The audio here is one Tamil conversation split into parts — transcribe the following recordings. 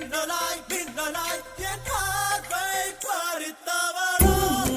மின்னலாய் மின்னலாய் என் பார்வை பறித்தவரோ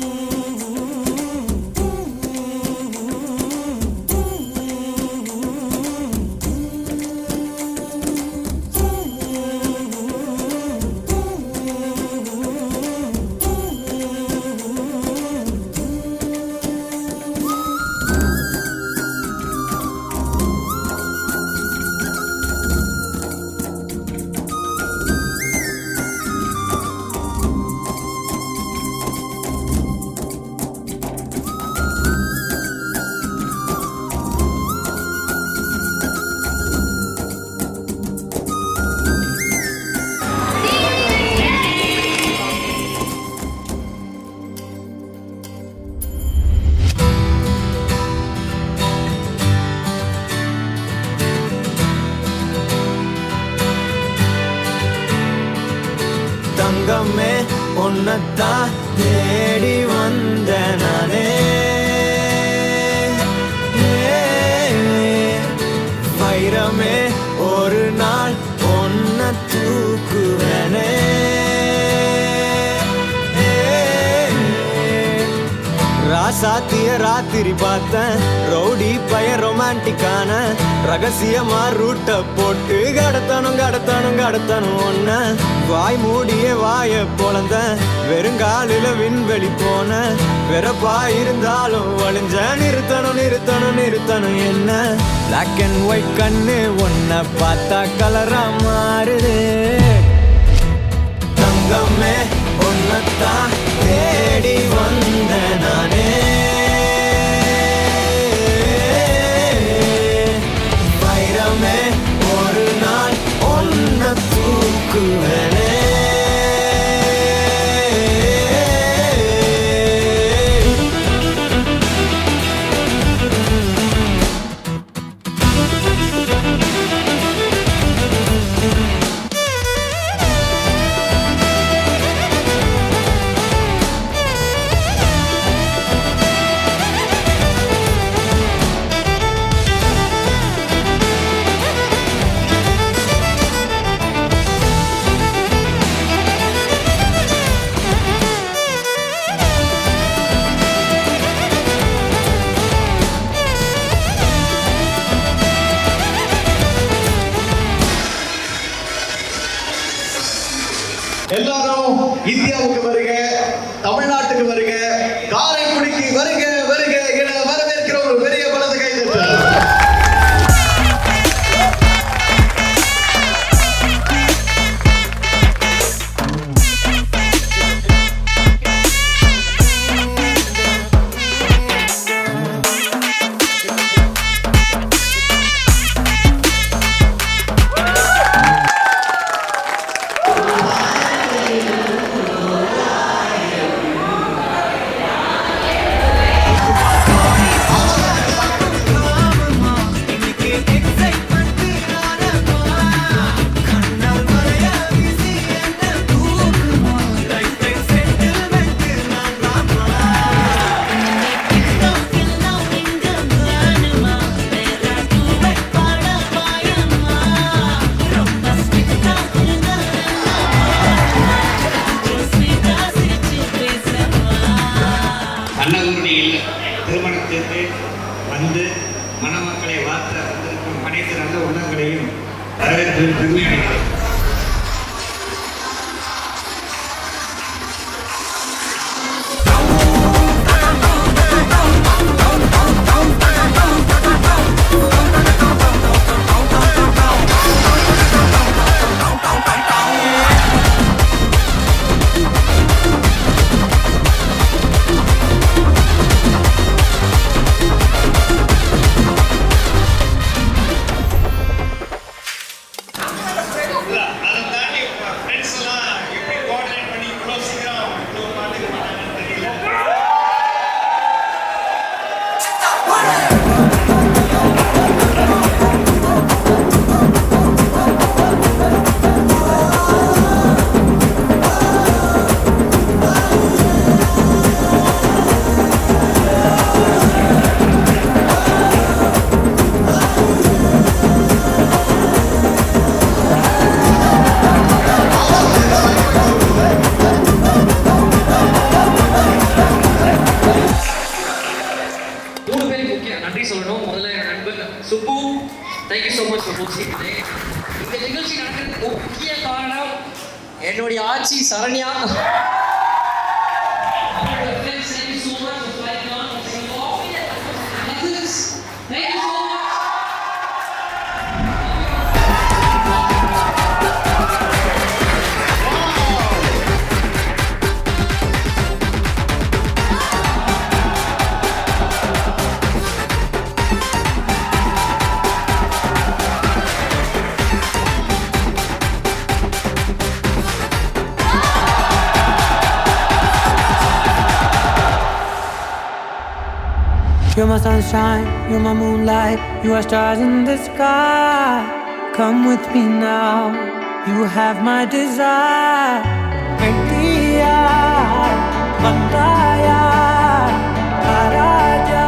தங்கமே உன்னத்தான் தேடி வந்த நானே வைரமே ஒரு நாள் ஒன்ன தூக்குவனே ராசாத்திய ராத்திரி பார்த்தேன் ரவுடி பய ரொமான்டிக்கான ரகசியமா ரூட்ட போட்டு கடத்தணும் கடத்தணும் கடத்தணும் ஒன்ன வாய் மூடிய வாய பொழந்த வெறுங்காலில விண்வெளி போன வெறப்பா இருந்தாலும் வழிஞ்ச நிறுத்தணும் நிறுத்தணும் நிறுத்தணும் என்ன பிளாக் அண்ட் ஒயிட் கண்ணு ஒன்ன பார்த்தா கலரா மாறுது தங்கமே உன்னத்தான் தேடி வந்த நானே வைரமே ஒரு நாள் ஒன்ன தூக்குவனே எல்லாரும் இந்தியாவுக்கு வருக தமிழ்நாட்டுக்கு வருக காரைக்குடிக்கு வருக வருக என வரவேற்கிற ஒரு பெரிய பலது கைதட்டல் அன்னகுருணியில் திருமணத்திற்கு வந்து மணமக்களை வாழ்த்த வந்திருக்கும் அனைத்து நல்ல உள்ளங்களையும் வரவேற்பதில் பெருமை அடைகிறேன் முக்கிய காரணம் என்னுடைய ஆட்சி Saranya You're my sunshine, you're my moonlight, you are stars in the sky. Come with me now, you have my desire. India, Bandaya, Araja.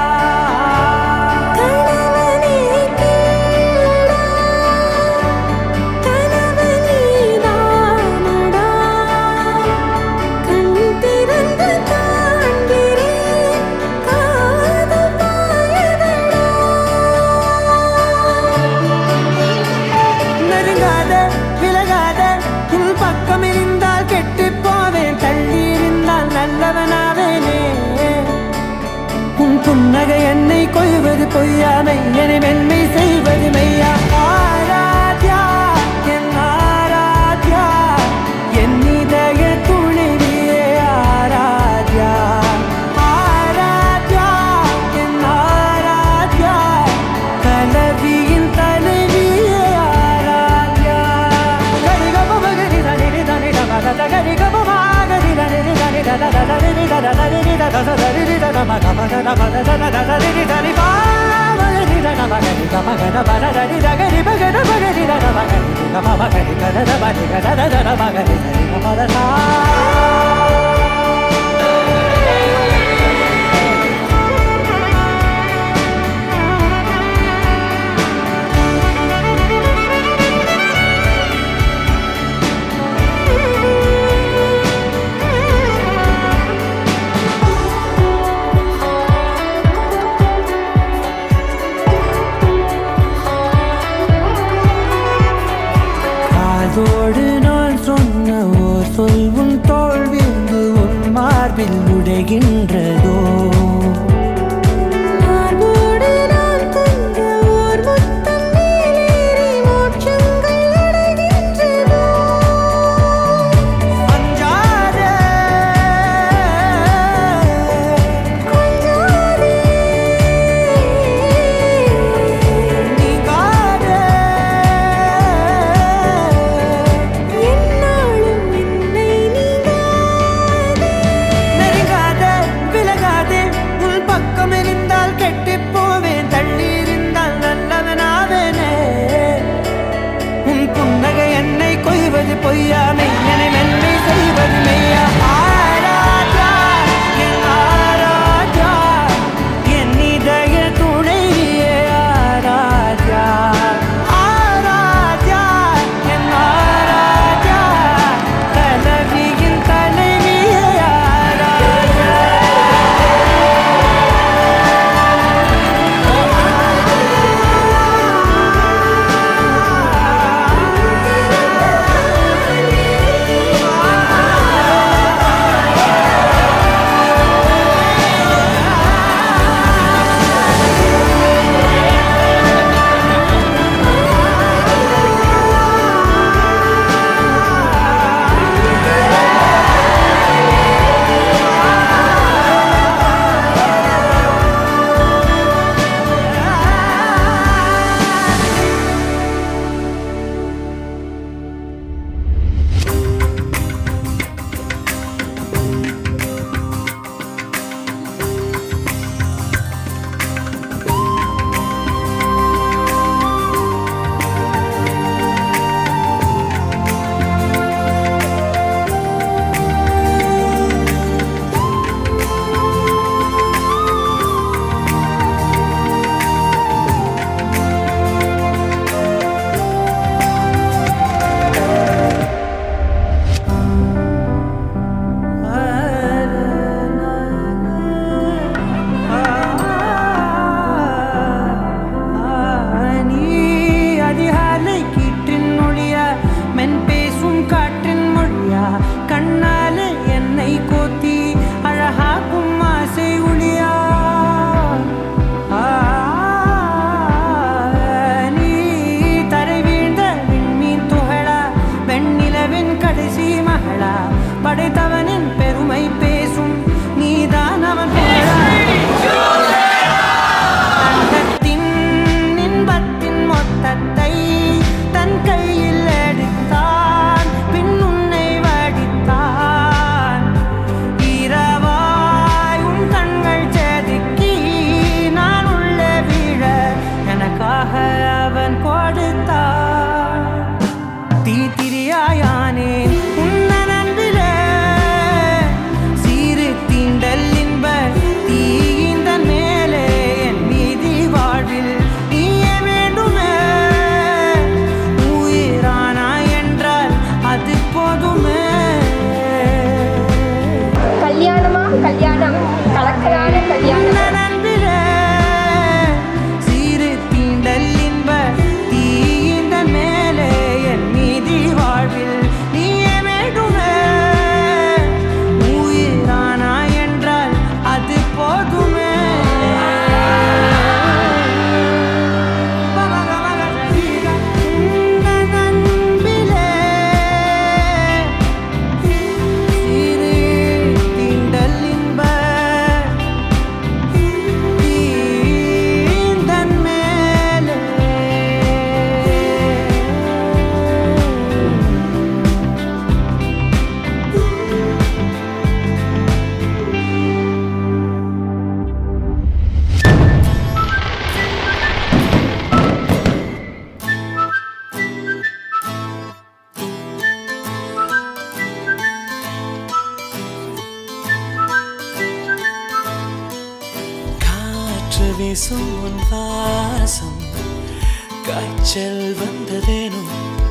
நெருங்காத விலகாத உன் பக்கம் இருந்தால் கெட்டு போவேன் தள்ளி இருந்தால் நல்லவனாவேனே உன் புன்னகை என்னை கொய்வது பொய்யாமை என்னை மென்மை செய்வது மெய்யா ஆராத்யா என் ஆராத்யா என் இதய துணைவியே ஆராத்யா ஆராத்யா என் ஆராத்யா கலவியின் தலைவியே ஆராத்யா கரிகப மகரி தனி தனி தம தத கரிகப மகரி தனி தனி தத தத தனி தத தனி தத தனி தத மக மக தம தத தத தனி தனி பா மகரி தன மகரி தம கத பர தனி தகரி பகத மகரி தன மகரி தம மகரி கத தம கத தத மகரி தனி தம தத காதோடு நான் சொன்ன ஓர் சொல் உன் தோல் விழுந்து உன் மார்பில் உடைகின்றதோ அஞ்சாதே நீங்காதே நெருங்காதே விலகாதே உன் பக்கம் இருந்தால் கெட்டு போவேன் தள்ளி இருந்தால் நல்லவனாவேனே உன் புன்னகை என்னை கொய்வது பொய்யாமை என்னை மென்மை செய்வது மெய்யா ஆராஜா என் ஆராஜா என் இதய துணைவியே ஆராஜா ஆராஜா என் ஆராஜா தலைவியின் தலைவியே ஆராஜா ஆ படைத்தவனின் பெருமை பேசும் நீதான் அவன் தங்கத்தின் இன்பத்தின் மொத்தத்தை தன் கையில் எடுத்தான் பின் உன்னை வடித்தான் இரவாய் உன் கண்கள் செதுக்கி நான் உள்ளே விழ எனக்காக அவன் கொடுத்தான் தீத்திரியாயானேன் உன்னன் அன்பிலே சீறு தீண்டல் இன்ப தீயிந்தன் மேலே என் மீதி வாழ்வில் நீயே வேண்டுமே உயிரானா என்றால் அது போதுமே கல்யாணமா கல்யாணம் கலக்கலான கல்யாணம் உன்னன் அன்பிலே சீறு தீண்டல் இன்ப தீயிந்தன் மேலே என் மீதி வாழ்வில் நீயே வேண்டுமே உயிரானா என்றால் அது போதுமே உன்னன் அன்பிலே சிறு தீண்டல் இன்ப தீந்தன் மேலே காற்று வீசும் உன் வாசம் காய்ச்சல் வந்ததேனோ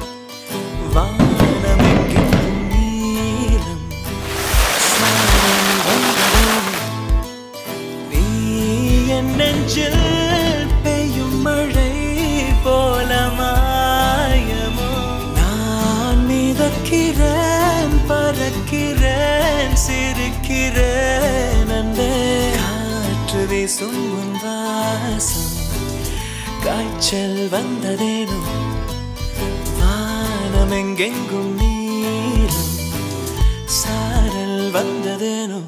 வானமெங்கும் நீலம் சாரம் வந்ததேனோ நீ என் நெஞ்சில் பெய்யும் மழை போல மாயமோ நான் மிதக்கிறேன் பறக்கிறேன் சிரிக்கிறேன் அன்பே காற்று வீசும் உன் வாசம் காய்ச்சல் வந்ததேனோ வானமெங்கெங்கும் நீலம் சாரல் வந்ததேனோ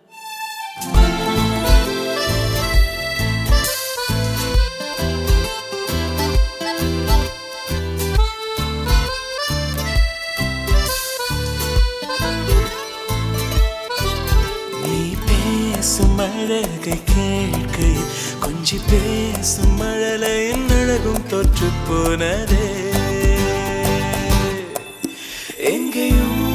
நீ பேசும் அழகை கேட்கையில் கொஞ்சி பேசும் மழலையின் அழகும் தொற்று போனதே எங்கேயும்